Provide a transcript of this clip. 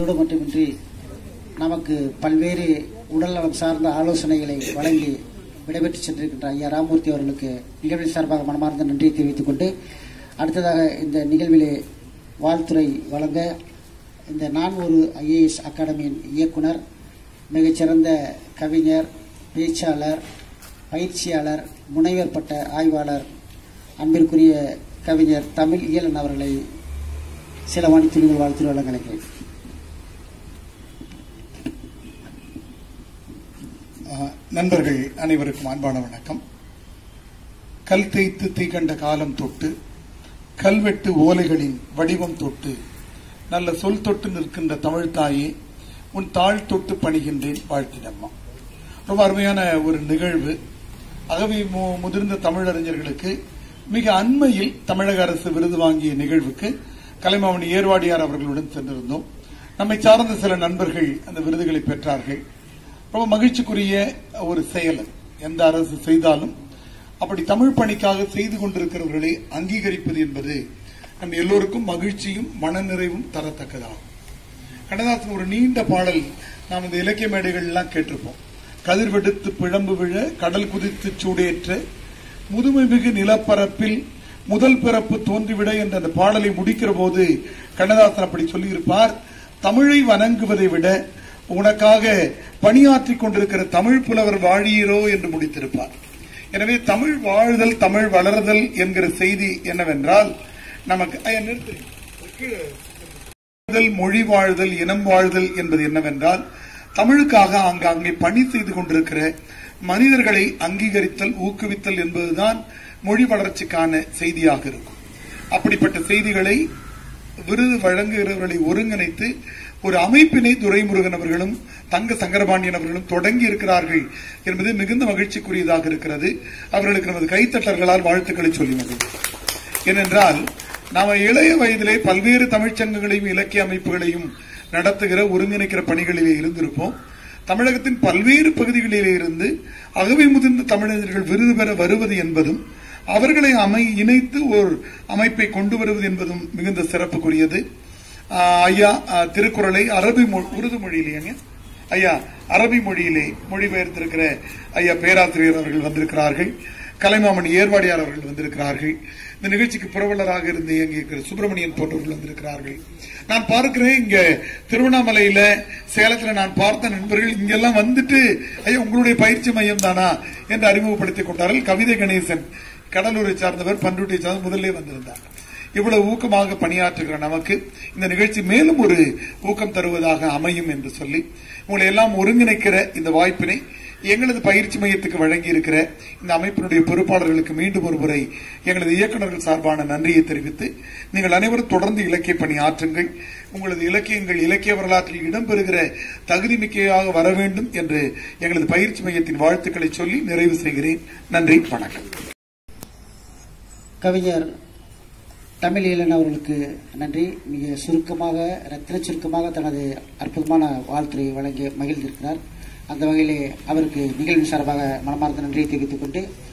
அதோடு மட்டுமின்றி நமக்கு பல்வேறு உடல்நலம் சார்ந்த ஆலோசனைகளை வழங்கி விடைபெற்று சென்றிருக்கின்ற ஐயா ராமூர்த்தி அவர்களுக்கு நிகழ்வில் சார்பாக மனமார்ந்த நன்றியை தெரிவித்துக் கொண்டு அடுத்ததாக இந்த நிகழ்விலே வாழ்த்துறை வழங்க இந்த நான் ஒரு ஐஏஎஸ் அகாடமியின் இயக்குனர் மிகச்சிறந்த கவிஞர் பேச்சாளர் பயிற்சியாளர் முனைவர் பட்ட ஆய்வாளர் அன்பிற்குரிய கவிஞர் தமிழ் இயலன் அவர்களை சில மணித்துளிகள் வாழ்த்துறை வழங்க நினைக்கிறேன் ஆஹ், நண்பர்கள் அனைவருக்கும் அன்பான வணக்கம் கல் தேய்த்து தீக்கண்ட காலம் தொட்டு கல்வெட்டு ஓலைகளின் வடிவம் தொட்டு நல்ல சொல் தொட்டு நிற்கின்ற தமிழ் தாயே உன் தாழ் தொட்டு பணிகின்றேன் வாழ்த்திடம்மா ரொம்ப அருமையான ஒரு நிகழ்வு ஆகவே மு- முதிர்ந்த தமிழறிஞர்களுக்கு மிக அண்மையில் தமிழக அரசு விருது வாங்கிய நிகழ்வுக்கு கலைமாமணி ஏர்வாடியார் அவர்களுடன் சென்றிருந்தோம் நம்மை சார்ந்த சில நண்பர்கள் அந்த விருதுகளை பெற்றார்கள் ரொம்ப மகிழ்ச்சிக்குரிய ஒரு செயல் அது. எந்த அரசு செய்தாலும் அப்படி தமிழ் பணிக்காக செய்து கொண்டிருக்கிறவர்களை அங்கீகரிப்பது என்பது நம் எல்லோருக்கும் மகிழ்ச்சியும் மனநிறைவும் தரத்தக்கதாகும் கண்ணதாசன் ஒரு நீண்ட பாடல் நாம் இந்த இலக்கிய மேடைகள் எல்லாம் கேட்டிருப்போம் கதிர் வெடுத்து பிழம்பு விழ கடல் குதித்து சூடேற்ற முதுமை மிகு நிலப்பரப்பில் முதல் பிறப்பு தோன்றிவிட என்ற அந்த பாடலை முடிக்கிற போது கண்ணதாசன் அப்படி சொல்லியிருப்பார் தமிழை வணங்குவதை விட உனக்காக பணியாற்றிக் கொண்டிருக்கிற தமிழ் புலவர் வாழியரோ என்று முடித்திருப்பார் எனவே தமிழ் வாழ்தல் தமிழ் வளர்தல் என்கிற செய்தி என்னவென்றால் நமக்கு ஐயா, நிறுத்து. கீழே வாழ்தல் மொழி வாழ்தல் இனம் வாழ்தல் என்பது என்னவென்றால் தமிழுக்காக ஆங்காங்கே பணி செய்து கொண்டிருக்கிற மனிதர்களை அங்கீகரித்தல் ஊக்குவித்தல் என்பதுதான் மொழி வளர்ச்சிக்கான செய்தியாக இருக்கும் அப்படிப்பட்ட செய்திகளை விருது வழங்குகிறவர்களை ஒருங்கிணைத்து ஒரு அமைப்பினை துரைமுருகன் அவர்களும் தங்க சங்கரபாண்டியன் அவர்களும் தொடங்கி இருக்கிறார்கள் என்பது மிகுந்த மகிழ்ச்சிக்குரியதாக இருக்கிறது அவர்களுக்கு நமது கைத்தட்டல்களால் வாழ்த்துக்களை சொல்லி மகிழ்கிறோம் ஏனென்றால் நாம இளைய வயதிலே பல்வேறு தமிழ்ச்சங்கங்களையும் இலக்கிய அமைப்புகளையும் நடத்துகிற ஒருங்கிணைக்கிற பணிகளிலே இருந்திருப்போம் தமிழகத்தின் பல்வேறு பகுதிகளிலே இருந்து அகவை முதிர்ந்த தமிழர்கள் விருது பெற வருவது என்பதும் அவர்களை அமை இணைத்து ஒரு அமைப்பை கொண்டு வருவது என்பதும் மிகுந்த சிறப்புக்குரியது ஆஹ் ஐயா ஆஹ் திருக்குறளை அரபி மொ- உருது மொழியிலேங்க ஐயா அரபி மொழியிலே மொழிபெயர்த்திருக்கிற ஐயா பேராசிரியர் அவர்கள் வந்திருக்கிறார்கள் கலைமாமணி ஏர்வாடியார் அவர்கள் வந்திருக்கிறார்கள் இந்த நிகழ்ச்சிக்கு புரவலராக இருந்து இயங்கியிருக்கிற சுப்பிரமணியன் போன்றவர்கள் வந்திருக்கிறார்கள் நான் பார்க்கிறேன் இங்க திருவண்ணாமலையில சேலத்துல நான் பார்த்த நண்பர்கள் இங்கெல்லாம் வந்துட்டு ஐயா உங்களுடைய பயிற்சி மையம் தானா என்று அறிமுகப்படுத்திக் கொண்டார்கள் கவிதை கணேசன் கடலூரை சார்ந்தவர் பண்ருட்டியை சார்ந்த முதல்ல வந்திருந்தார் இவ்வளவு ஊக்கமாக பணியாற்றுகிற நமக்கு இந்த நிகழ்ச்சி மேலும் ஒரு ஊக்கம் தருவதாக அமையும் என்று சொல்லி உங்களை எல்லாம் ஒருங்கிணைக்கிற இந்த வாய்ப்பினை எங்களது பயிற்சி மையத்துக்கு வழங்கி இருக்கிற இந்த அமைப்பினுடைய பொறுப்பாளர்களுக்கு மீண்டும் ஒரு முறை எங்களது இயக்குநர்கள் சார்பான நன்றியை தெரிவித்து நீங்கள் அனைவரும் தொடர்ந்து இலக்கிய பணி ஆற்றுங்கள் உங்களது இலக்கியங்கள் இலக்கிய வரலாற்றில் இடம்பெறுகிற தகுதி மிக்கையாக வர வேண்டும் என்று எங்களது பயிற்சி மையத்தின் வாழ்த்துக்களை சொல்லி நிறைவு செய்கிறேன் நன்றி வணக்கம் கவிஞர் தமிழ் ஈழன் அவர்களுக்கு நன்றி மிக சுருக்கமாக ரத்தின சுருக்கமாக தனது அற்புதமான வாழ்த்துறையை வழங்கி மகிழ்ந்திருக்கிறார் அந்த வகையிலே அவருக்கு நிகழ்வின் சார்பாக மனமார்ந்த நன்றியை தெரிவித்துக் கொண்டு